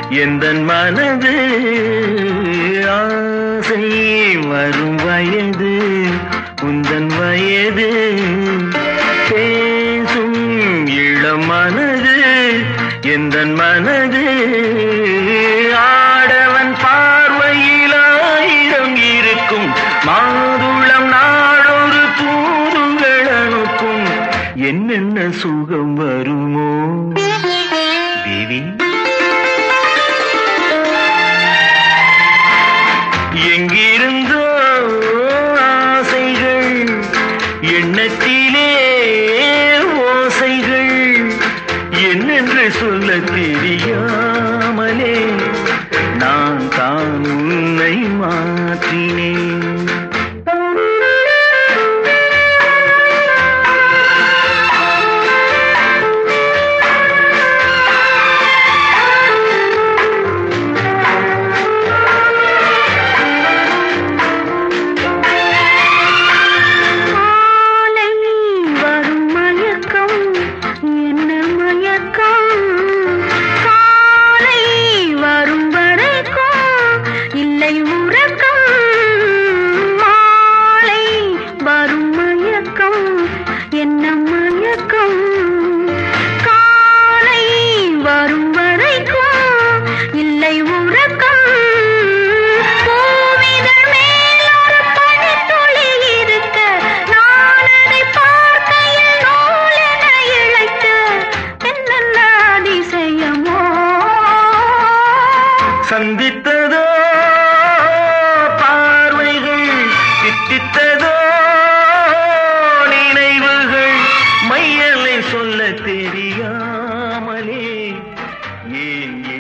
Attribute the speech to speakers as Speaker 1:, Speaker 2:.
Speaker 1: எந்த மனது ஆசை வரும் வயது உந்தன் வயது பேசும் இளம் மனது எந்த மனது ஆடவன் பார்வையில் ஆயிரம் இருக்கும் மாதுளம் நாளொரு தூதுகள் அனுப்பும் என்னென்ன சுகம் வருமோ தேவி எங்கிருந்தோ ஆசைகள் எண்ணத்திலே ஓசைகள் என்னென்று சொல்ல தெரியாமலே நான் தான் உன்னை மாற்றினேன்
Speaker 2: காலை வரும் மயக்கம் என்ன மயக்கம் காலை வரும் வரைக்கும் இல்லை உறக்கம் மாலை வரும் மயக்கம் என்ன மயக்கம் காலை வரும் வரைக்கும் இல்லை உறக்கம் பூவிதழ் மேல் ஒரு பனித்துளி இருக்க நான் அதை பார்க்கையில் நூலென இழைத்த என்னென்ன அதிசயமோ
Speaker 1: சந்தித்ததோ பார்வைகள் தித்தித்ததோ நினைவுகள் மையலை சொல்ல தெரியாமலே ஏன்